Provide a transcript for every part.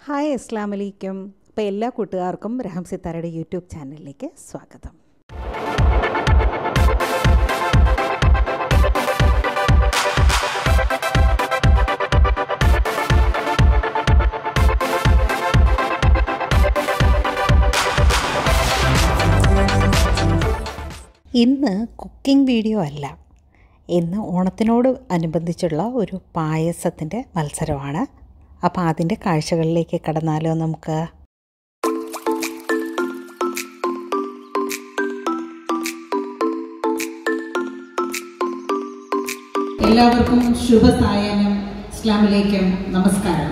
Hi അസ്ലാം വലൈക്കും അപ്പോൾ എല്ലാ കൂട്ടുകാർക്കും രഹം സിത്താരയുടെ യൂട്യൂബ് ചാനലിലേക്ക് സ്വാഗതം ഇന്ന് കുക്കിംഗ് വീഡിയോ അല്ല ഇന്ന് ഓണത്തിനോട് അനുബന്ധിച്ചുള്ള ഒരു പായസത്തിൻ്റെ മത്സരമാണ് അപ്പോൾ അതിൻ്റെ കാഴ്ചകളിലേക്ക് കടന്നാലോ നമുക്ക് എല്ലാവർക്കും ശുഭസായാഹ്നം ഇസ്ലാമിലേക്കും നമസ്കാരം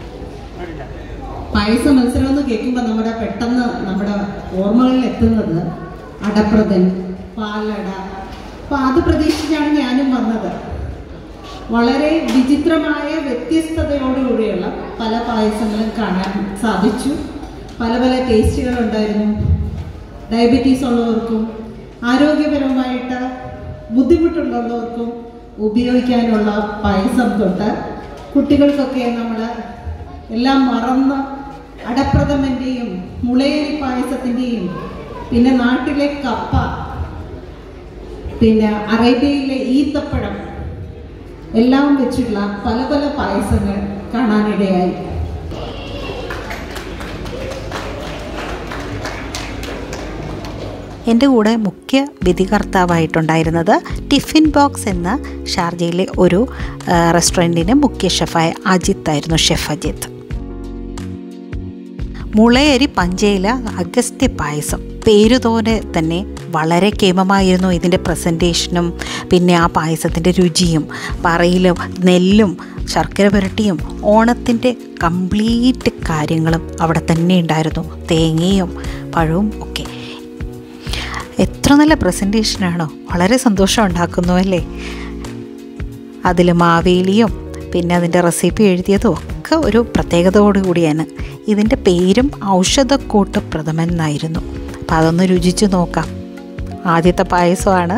പായസ മത്സരം എന്ന് കേൾക്കുമ്പോൾ നമ്മുടെ പെട്ടെന്ന് നമ്മുടെ ഓർമ്മകളിൽ എത്തുന്നത് അടപ്രഥൻ പാലട അപ്പൊ അത് പ്രതീക്ഷിച്ചാണ് ഞാനും വന്നത് വളരെ വിചിത്രമായ വ്യത്യസ്തതയോടുകൂടിയുള്ള പല പായസങ്ങളും കാണാൻ സാധിച്ചു പല പല ടേസ്റ്റുകൾ ഉണ്ടായിരുന്നു ഡയബറ്റീസ് ഉള്ളവർക്കും ആരോഗ്യപരമായിട്ട് ബുദ്ധിമുട്ടുള്ളവർക്കും ഉപയോഗിക്കാനുള്ള പായസം തൊട്ട് കുട്ടികൾക്കൊക്കെ നമ്മൾ എല്ലാം മറന്ന് അടപ്രഥമൻ്റെയും മുളയേരി പായസത്തിൻ്റെയും പിന്നെ നാട്ടിലെ കപ്പ പിന്നെ അറേബ്യയിലെ ഈത്തപ്പഴം എല്ലാം വെച്ചുള്ള പല പല പായസങ്ങൾ കാണാനിടയായി എൻ്റെ കൂടെ മുഖ്യ വിധികർത്താവായിട്ടുണ്ടായിരുന്നത് ടിഫിൻ ബോക്സ് എന്ന ഷാർജയിലെ ഒരു റെസ്റ്റോറൻറ്റിൻ്റെ മുഖ്യ ഷെഫായ അജിത്ത് ആയിരുന്നു ഷെഫ് അജിത്ത് മുളയരി പഞ്ചയില അഗസ്ത്യ പായസം പേരുതോനെ തന്നെ വളരെ കേമമായിരുന്നു ഇതിൻ്റെ പ്രസൻറ്റേഷനും പിന്നെ ആ പായസത്തിൻ്റെ രുചിയും പറയിലും നെല്ലും ശർക്കര പുരട്ടിയും ഓണത്തിൻ്റെ കംപ്ലീറ്റ് കാര്യങ്ങളും അവിടെ തന്നെ ഉണ്ടായിരുന്നു തേങ്ങയും പഴവും ഒക്കെ എത്ര നല്ല പ്രസൻറ്റേഷനാണോ വളരെ സന്തോഷം ഉണ്ടാക്കുന്നു അല്ലേ അതിൽ മാവേലിയും പിന്നെ അതിൻ്റെ റെസിപ്പി എഴുതിയതും ഒക്കെ ഒരു പ്രത്യേകതയോടു കൂടിയാണ് ഇതിൻ്റെ പേരും ഔഷധക്കൂട്ട് പ്രഥമൻ എന്നായിരുന്നു അപ്പം അതൊന്ന് രുചിച്ച് നോക്കാം ആദ്യത്തെ പായസമാണ്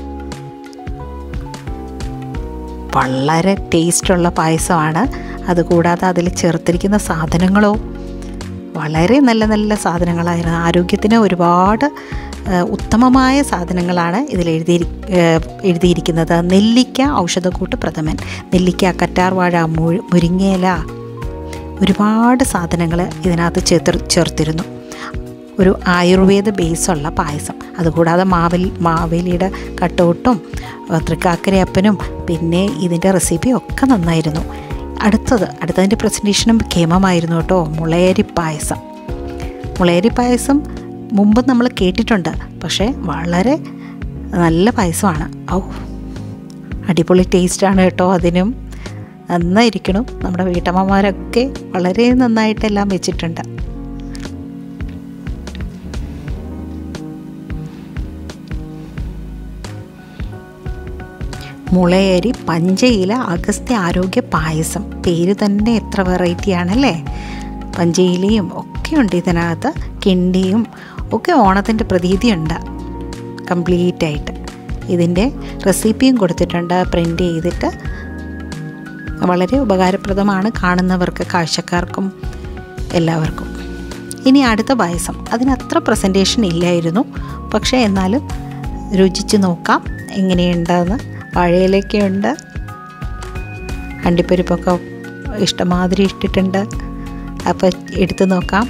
വളരെ ടേസ്റ്റുള്ള പായസമാണ് അതുകൂടാതെ അതിൽ ചേർത്തിരിക്കുന്ന സാധനങ്ങളോ വളരെ നല്ല നല്ല സാധനങ്ങളായിരുന്നു ആരോഗ്യത്തിന് ഒരുപാട് ഉത്തമമായ സാധനങ്ങളാണ് ഇതിൽ എഴുതി എഴുതിയിരിക്കുന്നത് നെല്ലിക്ക ഔഷധക്കൂട്ട് പ്രഥമൻ നെല്ലിക്ക കറ്റാർവാഴ മുരിങ്ങയില ഒരുപാട് സാധനങ്ങൾ ഇതിനകത്ത് ചേർത്ത് ചേർത്തിരുന്നു ഒരു ആയുർവേദ ബേസുള്ള പായസം അതുകൂടാതെ മാവേലി മാവേലിയുടെ കട്ടൗട്ടും തൃക്കാക്കരയപ്പനും പിന്നെ ഇതിൻ്റെ റെസിപ്പിയും ഒക്കെ നന്നായിരുന്നു അടുത്തത് അടുത്തതിൻ്റെ പ്രസൻറ്റേഷനും കേമമായിരുന്നു കേട്ടോ മുളയരി പായസം മുളയരി പായസം മുമ്പ് നമ്മൾ കേട്ടിട്ടുണ്ട് പക്ഷേ വളരെ നല്ല പായസമാണ് ഔ അടിപൊളി ടേസ്റ്റാണ് കേട്ടോ അതിനും നന്നായിരിക്കണം നമ്മുടെ വീട്ടമ്മമാരൊക്കെ വളരെ നന്നായിട്ടെല്ലാം വെച്ചിട്ടുണ്ട് മുളയരി പഞ്ചയില അഗസ്ത്യ ആരോഗ്യ പായസം പേര് തന്നെ എത്ര വെറൈറ്റി ആണല്ലേ പഞ്ചയിലയും ഒക്കെ ഉണ്ട് ഇതിനകത്ത് കിണ്ടിയും ഒക്കെ ഓണത്തിൻ്റെ പ്രതീതിയുണ്ട് കംപ്ലീറ്റ് ആയിട്ട് ഇതിൻ്റെ റെസിപ്പിയും കൊടുത്തിട്ടുണ്ട് പ്രിൻ്റ് ചെയ്തിട്ട് വളരെ ഉപകാരപ്രദമാണ് കാണുന്നവർക്ക് കാഴ്ചക്കാർക്കും എല്ലാവർക്കും ഇനി അടുത്ത പായസം അതിനത്ര പ്രസൻറ്റേഷൻ ഇല്ലായിരുന്നു പക്ഷേ എന്നാലും രുചിച്ച് നോക്കാം എങ്ങനെയുണ്ടെന്ന് വാഴയിലൊക്കെ ഉണ്ട് അണ്ടിപ്പരിപ്പൊക്കെ ഇഷ്ടമാതിരി ഇട്ടിട്ടുണ്ട് അപ്പോൾ എടുത്ത് നോക്കാം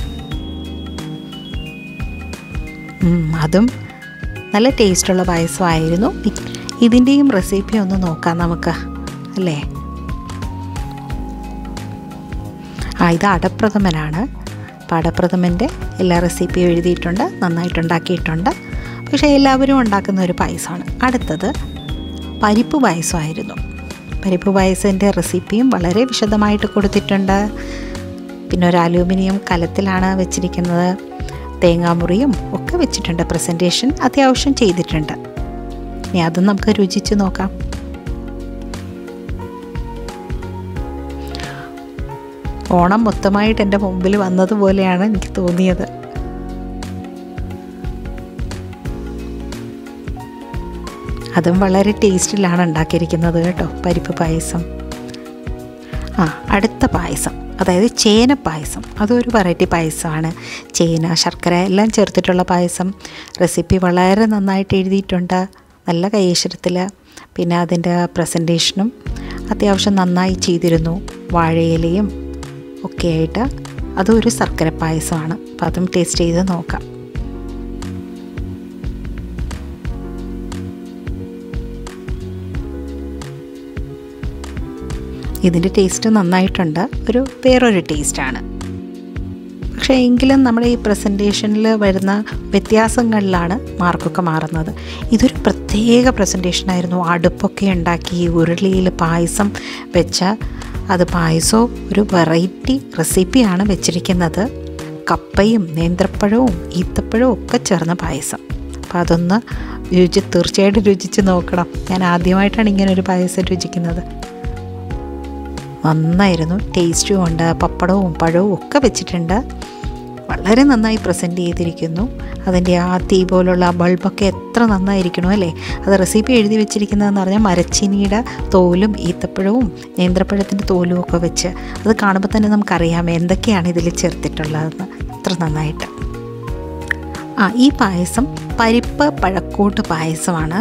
അതും നല്ല ടേസ്റ്റുള്ള പായസമായിരുന്നു ഇതിൻ്റെയും റെസിപ്പി ഒന്ന് നോക്കാം നമുക്ക് അല്ലേ ആ ഇത് അടപ്രഥമനാണ് അപ്പോൾ അടപ്രഥമൻ്റെ എല്ലാ റെസിപ്പിയും എഴുതിയിട്ടുണ്ട് നന്നായിട്ടുണ്ടാക്കിയിട്ടുണ്ട് പക്ഷേ എല്ലാവരും ഉണ്ടാക്കുന്ന ഒരു പായസമാണ് അടുത്തത് പരിപ്പ് പായസമായിരുന്നു പരിപ്പ് പായസത്തിൻ്റെ റെസിപ്പിയും വളരെ വിശദമായിട്ട് കൊടുത്തിട്ടുണ്ട് പിന്നെ ഒരു അലൂമിനിയം കലത്തിലാണ് വെച്ചിരിക്കുന്നത് തേങ്ങാമുറിയും ഒക്കെ വെച്ചിട്ടുണ്ട് പ്രസൻറ്റേഷൻ അത്യാവശ്യം ചെയ്തിട്ടുണ്ട് ഇനി അതും നമുക്ക് രുചിച്ച് നോക്കാം ഓണം മൊത്തമായിട്ട് എൻ്റെ മുമ്പിൽ വന്നതുപോലെയാണ് എനിക്ക് തോന്നിയത് അതും വളരെ ടേസ്റ്റിലാണ് ഉണ്ടാക്കിയിരിക്കുന്നത് കേട്ടോ പരിപ്പ് പായസം ആ അടുത്ത പായസം അതായത് ചേന പായസം അതൊരു വെറൈറ്റി പായസമാണ് ചേന ശർക്കര എല്ലാം ചേർത്തിട്ടുള്ള പായസം റെസിപ്പി വളരെ നന്നായിട്ട് എഴുതിയിട്ടുണ്ട് നല്ല കൈശ്വരത്തിൽ പിന്നെ അതിൻ്റെ പ്രസൻറ്റേഷനും അത്യാവശ്യം നന്നായി ചെയ്തിരുന്നു വാഴയിലയും ഒക്കെ ആയിട്ട് അതും ഒരു ശർക്കര പായസമാണ് അപ്പോൾ അതും ടേസ്റ്റ് ചെയ്ത് നോക്കാം ഇതിൻ്റെ ടേസ്റ്റ് നന്നായിട്ടുണ്ട് ഒരു വേറൊരു ടേസ്റ്റാണ് പക്ഷേ എങ്കിലും നമ്മുടെ ഈ പ്രസൻറ്റേഷനിൽ വരുന്ന വ്യത്യാസങ്ങളിലാണ് മാർക്കൊക്കെ മാറുന്നത് ഇതൊരു പ്രത്യേക പ്രസൻറ്റേഷനായിരുന്നു അടുപ്പൊക്കെ ഉണ്ടാക്കി ഉരുളിയിൽ പായസം വെച്ച അത് പായസവും ഒരു വെറൈറ്റി റെസിപ്പിയാണ് വെച്ചിരിക്കുന്നത് കപ്പയും നേന്ത്രപ്പഴവും ഈത്തപ്പഴവും ഒക്കെ ചേർന്ന പായസം അപ്പോൾ അതൊന്ന് രുചി തീർച്ചയായിട്ടും രുചിച്ച് നോക്കണം ഞാൻ ആദ്യമായിട്ടാണ് ഇങ്ങനെ ഒരു പായസം രുചിക്കുന്നത് നന്നായിരുന്നു ടേസ്റ്റും ഉണ്ട് പപ്പടവും പഴവും ഒക്കെ വെച്ചിട്ടുണ്ട് വളരെ നന്നായി പ്രസൻറ്റ് ചെയ്തിരിക്കുന്നു അതിൻ്റെ ആ തീ പോലുള്ള ബൾബൊക്കെ എത്ര നന്നായിരിക്കണോ അല്ലേ അത് റെസിപ്പി എഴുതി വെച്ചിരിക്കുന്നതെന്ന് പറഞ്ഞാൽ മരച്ചീനിയുടെ തോലും ഈത്തപ്പഴവും നേന്ത്രപ്പഴത്തിൻ്റെ തോലും ഒക്കെ വെച്ച് അത് കാണുമ്പോൾ തന്നെ നമുക്കറിയാം എന്തൊക്കെയാണ് ഇതിൽ ചേർത്തിട്ടുള്ളതെന്ന് അത്ര നന്നായിട്ട് ആ ഈ പായസം പരിപ്പ് പഴക്കൂട്ട് പായസമാണ്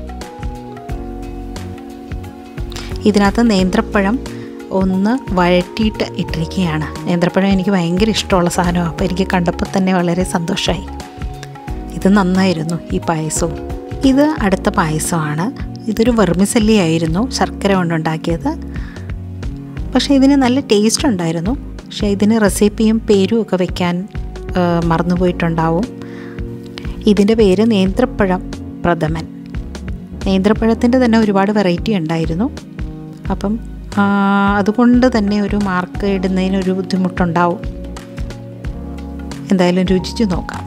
ഇതിനകത്ത് നേന്ത്രപ്പഴം ഒന്ന് വഴറ്റിയിട്ട് ഇട്ടിരിക്കുകയാണ് നേന്ത്രപ്പഴം എനിക്ക് ഭയങ്കര ഇഷ്ടമുള്ള സാധനമാണ് അപ്പോൾ എനിക്ക് കണ്ടപ്പോൾ തന്നെ വളരെ സന്തോഷമായി ഇത് നന്നായിരുന്നു ഈ പായസവും ഇത് അടുത്ത പായസമാണ് ഇതൊരു വെർമിസല്ലി ആയിരുന്നു ശർക്കര കൊണ്ടുണ്ടാക്കിയത് പക്ഷേ ഇതിന് നല്ല ടേസ്റ്റ് ഉണ്ടായിരുന്നു പക്ഷേ ഇതിന് റെസിപ്പിയും പേരും ഒക്കെ വെക്കാൻ മറന്നുപോയിട്ടുണ്ടാവും ഇതിൻ്റെ പേര് നേന്ത്രപ്പഴം പ്രഥമൻ നേന്ത്രപ്പഴത്തിൻ്റെ തന്നെ ഒരുപാട് വെറൈറ്റി ഉണ്ടായിരുന്നു അപ്പം അതുകൊണ്ട് തന്നെ ഒരു മാർക്ക് ഇടുന്നതിനൊരു ബുദ്ധിമുട്ടുണ്ടാവും എന്തായാലും രുചിച്ചു നോക്കാം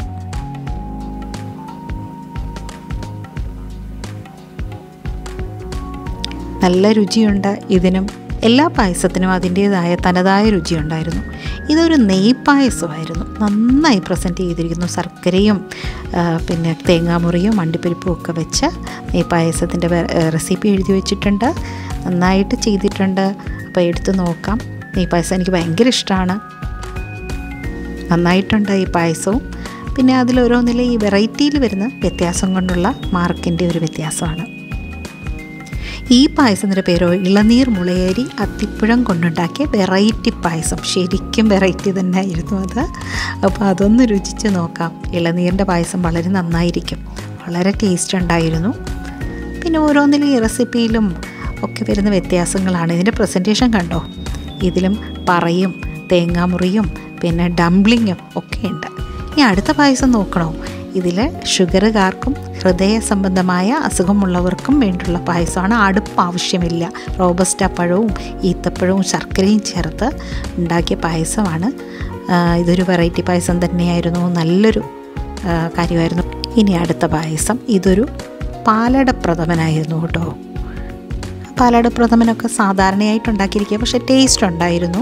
നല്ല രുചിയുണ്ട് ഇതിനും എല്ലാ പായസത്തിനും അതിൻ്റേതായ തനതായ രുചിയുണ്ടായിരുന്നു ഇതൊരു നെയ് പായസമായിരുന്നു നന്നായി പ്രസൻറ്റ് ചെയ്തിരിക്കുന്നു ശർക്കരയും പിന്നെ തേങ്ങാമുറിയും അണ്ടിപ്പരിപ്പും ഒക്കെ വെച്ച് നെയ് പായസത്തിൻ്റെ റെസിപ്പി എഴുതി വെച്ചിട്ടുണ്ട് നന്നായിട്ട് ചെയ്തിട്ടുണ്ട് അപ്പോൾ എടുത്ത് നോക്കാം നെയ് പായസം എനിക്ക് ഭയങ്കര ഇഷ്ടമാണ് നന്നായിട്ടുണ്ട് ഈ പായസവും പിന്നെ അതിലോരോന്നിലെ ഈ വെറൈറ്റിയിൽ വരുന്ന വ്യത്യാസം കൊണ്ടുള്ള മാർക്കിൻ്റെ ഒരു വ്യത്യാസമാണ് ഈ പായസത്തിൻ്റെ പേരോ ഇളനീർ മുളയരി അത്തിപ്പഴം കൊണ്ടുണ്ടാക്കിയ വെറൈറ്റി പായസം ശരിക്കും വെറൈറ്റി തന്നെ ആയിരുന്നു അത് അപ്പോൾ അതൊന്ന് രുചിച്ച് നോക്കാം ഇളനീരിൻ്റെ പായസം വളരെ നന്നായിരിക്കും വളരെ ടേസ്റ്റ് ഉണ്ടായിരുന്നു പിന്നെ ഓരോന്നിലും ഈ റെസിപ്പിയിലും ഒക്കെ വരുന്ന വ്യത്യാസങ്ങളാണ് ഇതിൻ്റെ പ്രസൻറ്റേഷൻ കണ്ടോ ഇതിലും പറയും തേങ്ങാമുറിയും പിന്നെ ഡംപ്ലിങ്ങും ഒക്കെ ഉണ്ട് ഇനി അടുത്ത പായസം നോക്കണോ ഇതിൽ ഷുഗറുകാർക്കും ഹൃദയ സംബന്ധമായ അസുഖമുള്ളവർക്കും വേണ്ടിയുള്ള പായസമാണ് അടുപ്പ് ആവശ്യമില്ല റോബസ്റ്റ പഴവും ഈത്തപ്പഴവും ശർക്കരയും ചേർത്ത് ഉണ്ടാക്കിയ പായസമാണ് ഇതൊരു വെറൈറ്റി പായസം തന്നെയായിരുന്നു നല്ലൊരു കാര്യമായിരുന്നു ഇനി അടുത്ത പായസം ഇതൊരു പാലട പ്രഥമനായിരുന്നു കേട്ടോ പാലട പ്രഥമനൊക്കെ സാധാരണയായിട്ട് ഉണ്ടാക്കിയിരിക്കുക പക്ഷേ ടേസ്റ്റ് ഉണ്ടായിരുന്നു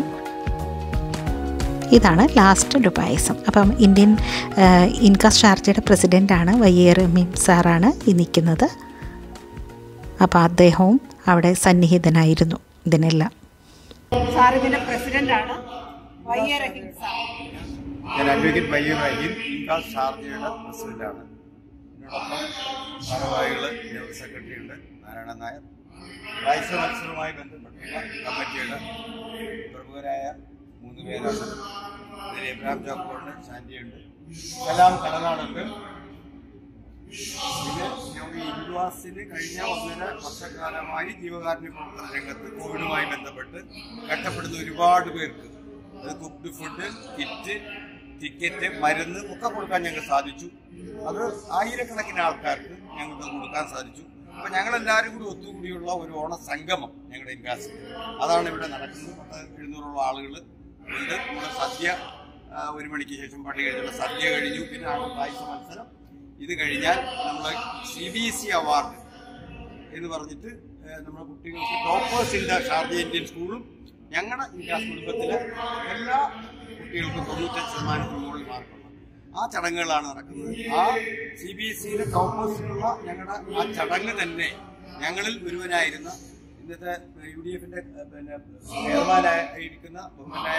ഇതാണ് ലാസ്റ്റ് ഒരു പായസം അപ്പം ഇന്ത്യൻ ഇൻകാസ് ചാർജയുടെ പ്രസിഡൻ്റാണ് വൈ എ റമീം സാറാണ് ഈ നിൽക്കുന്നത് അപ്പോൾ അദ്ദേഹവും അവിടെ സന്നിഹിതനായിരുന്നു ഇതിനെല്ലാം സാർ ഇതിന്റെ പ്രസിഡന്റാണ് വൈ എ റഹീം സാർ ഞാൻ advocate Y A Raheem INCAS ഷാർജയുടെ പ്രസിഡന്റാണ് എന്നോടൊപ്പം ഭാരവാഹികൾ ജനറൽ സെക്രട്ടറി ഉണ്ട് നാരായണൻ നായർ പായസ മത്സരവുമായി ബന്ധപ്പെട്ടുള്ള കമ്മിറ്റിയുടെ പ്രമുഖരായ മൂന്ന് പേരാണ് ഇതിൽ എബ്രാം ജോക്കോണ്ട് ശാന്തിയുണ്ട് കലാം കടനാടുണ്ട് പിന്നെ ഞങ്ങൾ ഇൻഡ്വാസിന് കഴിഞ്ഞ ഒന്നര വർഷക്കാലമായി ജീവകാരുണ്യ പ്രവർത്തന രംഗത്ത് കോവിഡുമായി ബന്ധപ്പെട്ട് കഷ്ടപ്പെടുന്ന ഒരുപാട് പേർക്ക് അത് കുക്ക്ഡ് ഫുഡ് കിറ്റ് ടിക്കറ്റ് മരുന്ന് ഒക്കെ കൊടുക്കാൻ ഞങ്ങൾക്ക് സാധിച്ചു അത് ആയിരക്കണക്കിന് ആൾക്കാർക്ക് ഞങ്ങൾക്ക് കൊടുക്കാൻ സാധിച്ചു അപ്പൊ ഞങ്ങൾ എല്ലാവരും കൂടി ഒത്തുകൂടിയുള്ള ഒരു ഓണ സംഗമം ഞങ്ങളുടെ ഇൻകാസ് അതാണ് ഇവിടെ നടക്കുന്നത് പത്ത് എഴുന്നൂറോളം ആളുകൾ ഉണ്ട് നമ്മുടെ സദ്യ ആ, ഒരു മണിക്ക് ശേഷം പള്ളി കഴിഞ്ഞുള്ള സദ്യ കഴിഞ്ഞു പിന്നെ ആണ് പായസ മത്സരം ഇത് കഴിഞ്ഞാൽ നമ്മൾ C B S E award എന്ന് പറഞ്ഞിട്ട് ഏഹ്, നമ്മുടെ കുട്ടികൾക്ക് toppers in the Sharjah Indian സ്കൂളും ഞങ്ങളുടെ ഇൻകാസ് കുടുംബത്തിലെ എല്ലാ കുട്ടികൾക്കും തൊണ്ണൂറ്റഞ്ച് ശതമാനത്തിന് മുകളിൽ മാർക്കുണ്ട് ആ ചടങ്ങുകളാണ് നടക്കുന്നത് ആ സി ബി എസ് സിയിലെ ടോപ്പേഴ്സിനുള്ള ഞങ്ങളുടെ ആ ചടങ്ങ് തന്നെ ഞങ്ങളിൽ ഒരുവനായിരുന്ന ഇന്നത്തെ യു ഡി എഫിന്റെ പിന്നെ ചെയർമാനായിരിക്കുന്ന ബഹുമാനായ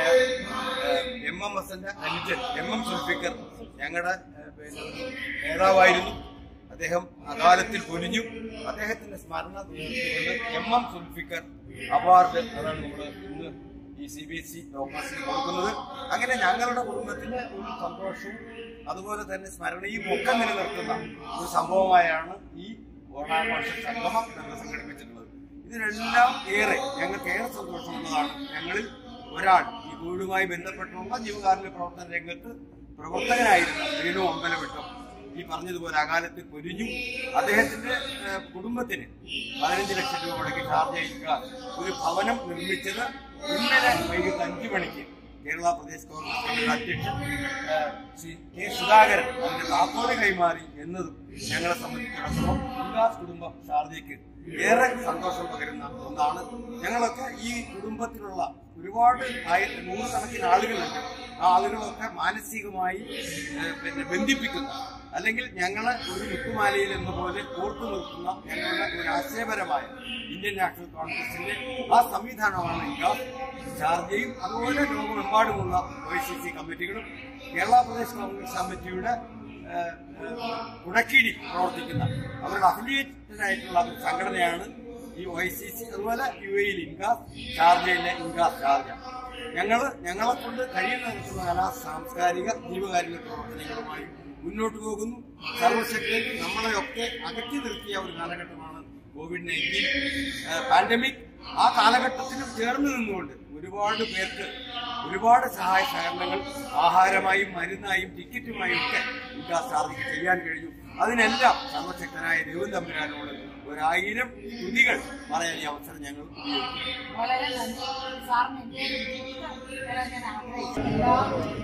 എം എം എസിന്റെ അനുജൻ എം എം സുൽഫിക്കർ ഞങ്ങളുടെ പിന്നെ നേതാവായിരുന്നു അദ്ദേഹം അകാലത്തിൽ പൊലിഞ്ഞു അദ്ദേഹത്തിന്റെ സ്മരണ നിലനിർത്തിക്കൊണ്ട് എം എം സുൽഫിക്കർ അവാർഡ് അതാണ് നമ്മൾ ഇന്ന് ഈ സി ബി എസ് ഇ ഡോക്ടേഴ്സിന് കൊടുക്കുന്നത് അങ്ങനെ ഞങ്ങളുടെ കുടുംബത്തിന് ഒരു സന്തോഷവും അതുപോലെ തന്നെ സ്മരണയും ഒക്കെ നിലനിർത്തുന്ന ഒരു സംഭവമായാണ് ഈ ഓണാഘോഷ സംഗമം ഞങ്ങൾ സംഘടിപ്പിച്ചിട്ടുള്ളത് ഇതിനെല്ലാം ഏറെ ഞങ്ങൾക്ക് ഏറെ സന്തോഷമുള്ളതാണ് ഞങ്ങളിൽ ഒരാൾ ഈ കോവിഡുമായി ബന്ധപ്പെട്ടുള്ള ജീവകാരുണ്യ പ്രവർത്തന രംഗത്ത് പ്രവർത്തകനായിരുന്ന വേണു അമ്പലവിട്ടം ഈ പറഞ്ഞതുപോലെ അകാലത്തിൽ പൊരിഞ്ഞു അദ്ദേഹത്തിന്റെ ഏഹ്, കുടുംബത്തിന് പതിനഞ്ച് ലക്ഷം രൂപ മുടക്കി ഷാർജയിക്കുക ഒരു ഭവനം നിർമ്മിച്ചത് ഇന്നലെ വൈകിട്ട് അഞ്ചു മണിക്ക് കേരള പ്രദേശ് കോൺഗ്രസ് കമ്മിറ്റി അധ്യക്ഷൻ ഏഹ്, ശ്രീ കെ സുധാകരൻ അതിന്റെ താക്കോല് കൈമാറി എന്നതും ഞങ്ങളെ സംബന്ധിച്ചിടത്തോളം ഉല്ലാസ് കുടുംബം ഷാർജയ്ക്ക് ഏറെ സന്തോഷം പകരുന്ന ഒന്നാണ് ഞങ്ങളൊക്കെ ഈ കുടുംബത്തിലുള്ള ഒരുപാട് ആയി- നൂറുകണക്കിന് ആളുകളുണ്ട് ആ ആളുകളൊക്കെ മാനസികമായി ഏഹ്, പിന്നെ ബന്ധിപ്പിക്കുന്ന അല്ലെങ്കിൽ ഞങ്ങളെ ഒരു മുത്തുമാലയിൽ എന്ന പോലെ ഓർത്തു നിർത്തുന്ന ഞങ്ങളുടെ ഒരു ആശയപരമായ ഇന്ത്യൻ നാഷണൽ കോൺഗ്രസിന്റെ ആ സംവിധാനമാണ് ഇൻഡാസ് ഷാർജയും അതുപോലെ ലോകമെമ്പാടുമുള്ള ഒ സി സി കമ്മിറ്റികളും കേരള പ്രദേശ് കോൺഗ്രസ് കമ്മിറ്റിയുടെ ഏഹ്, ഏഹ്, കുടക്കീഴിൽ പ്രവർത്തിക്കുന്ന അവരുടെ അഫിലിയേറ്റഡ് ആയിട്ടുള്ള ഒരു സംഘടനയാണ് ഈ ഒ സി സി അതുപോലെ യു എയിൽ ഇൻഗാസ് ഷാർജയിലെ ഇൻഗാസ് ഷാർജ ഞങ്ങൾ ഞങ്ങളെ കൊണ്ട് കഴിയുന്ന തരത്തിലുള്ള കലാ സാംസ്കാരിക ജീവകാരുണ്യ പ്രവർത്തനങ്ങളുമായി മുന്നോട്ട് പോകുന്നു സർവശക്തൻ നമ്മളെയൊക്കെ അകറ്റി നിർത്തിയ ഒരു കാലഘട്ടമാണ് കോവിഡ് നയൻറ്റീൻ പാൻഡമിക് ആ കാലഘട്ടത്തിലും ചേർന്ന് നിന്നുകൊണ്ട് ഒരുപാട് പേർക്ക് ഒരുപാട് സഹായ സഹകരണങ്ങൾ ആഹാരമായും മരുന്നായും ടിക്കറ്റുമായും ഒക്കെ വികാസ് സാധിക്ക് ചെയ്യാൻ കഴിഞ്ഞു അതിനെല്ലാം സർവശക്തനായ ദൈവം തമ്പുരാനോട് ഒരായിരം സ്തുതികൾ പറയാൻ ഈ അവസരം ഞങ്ങൾ ഉപയോഗിക്കും വളരെ നന്ദി സാറിന് എൻ്റെ ബുദ്ധിമുട്ട് വരാൻ ഞാൻ ആഗ്രഹിക്കുന്നു എല്ലാ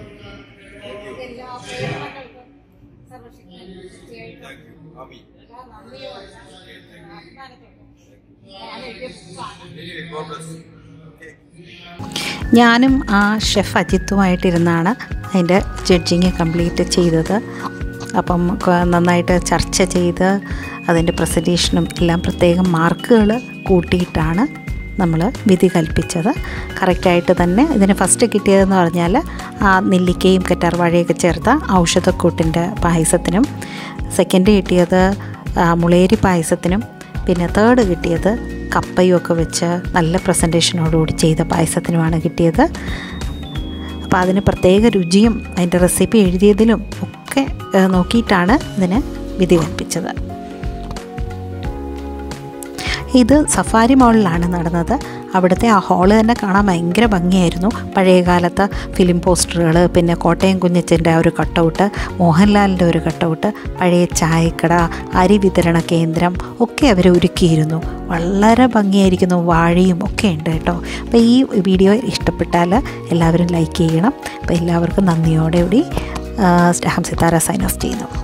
എല്ലാ പ്രേരണകൾക്കും സർവശക്തൻ തീർച്ചയായിട്ടും താങ്ക് യു ആമീൻ എല്ലാ നന്ദിയോടെ അഭിമാനത്തോടെ ഞാൻ എഴുതിയ ബുക്കാണ് Anyway, God bless you. Okay. ഞാനും ആ ഷെഫ് അജിത്തുമായിട്ടിരുന്നാണ് അതിൻ്റെ ജഡ്ജിങ് കംപ്ലീറ്റ് ചെയ്തത് അപ്പം ക- നന്നായിട്ട് ചർച്ച ചെയ്ത് അതിൻ്റെ പ്രസൻറ്റേഷനും എല്ലാം പ്രത്യേകം മാർക്കുകൾ കൂട്ടിയിട്ടാണ് നമ്മൾ വിധി കൽപ്പിച്ചത് കറക്റ്റായിട്ട് തന്നെ ഇതിന് ഫസ്റ്റ് കിട്ടിയതെന്ന് പറഞ്ഞാൽ ആ നെല്ലിക്കയും കറ്റാർവാഴയൊക്കെ ചേർത്ത ഔഷധക്കൂട്ടിൻ്റെ പായസത്തിനും സെക്കൻഡ് കിട്ടിയത് ആ, മുളേരി പായസത്തിനും പിന്നെ തേർഡ് കിട്ടിയത് കപ്പയും ഒക്കെ വെച്ച് നല്ല പ്രസൻറ്റേഷനോടുകൂടി ചെയ്ത പായസത്തിനുമാണ് കിട്ടിയത് അപ്പോൾ അതിന് പ്രത്യേക രുചിയും അതിൻ്റെ റെസിപ്പി എഴുതിയതിലും ഒക്കെ ഏഹ്, നോക്കിയിട്ടാണ് ഇതിന് വിധി കൽപ്പിച്ചത് ഇത് സഫാരി മോളിലാണ് നടന്നത് അവിടുത്തെ ആ ഹാള് തന്നെ കാണാൻ ഭയങ്കര ഭംഗിയായിരുന്നു പഴയ കാലത്തെ ഫിലിം പോസ്റ്ററുകൾ പിന്നെ കോട്ടയം കുഞ്ഞച്ചൻ്റെ ആ ഒരു കട്ടൗട്ട് മോഹൻലാലിൻ്റെ ഒരു കട്ടൗട്ട് പഴയ ചായക്കട അരി വിതരണ കേന്ദ്രം ഒക്കെ അവർ ഒരുക്കിയിരുന്നു വളരെ ഭംഗിയായിരിക്കുന്നു വാഴയും ഒക്കെ ഉണ്ട് കേട്ടോ അപ്പോൾ ഈ വീഡിയോ ഇഷ്ടപ്പെട്ടാൽ എല്ലാവരും ലൈക്ക് ചെയ്യണം അപ്പോൾ എല്ലാവർക്കും നന്ദിയോടെ കൂടി സ്നേഹം സിത്താര സൈൻ ഓഫ് ചെയ്യുന്നു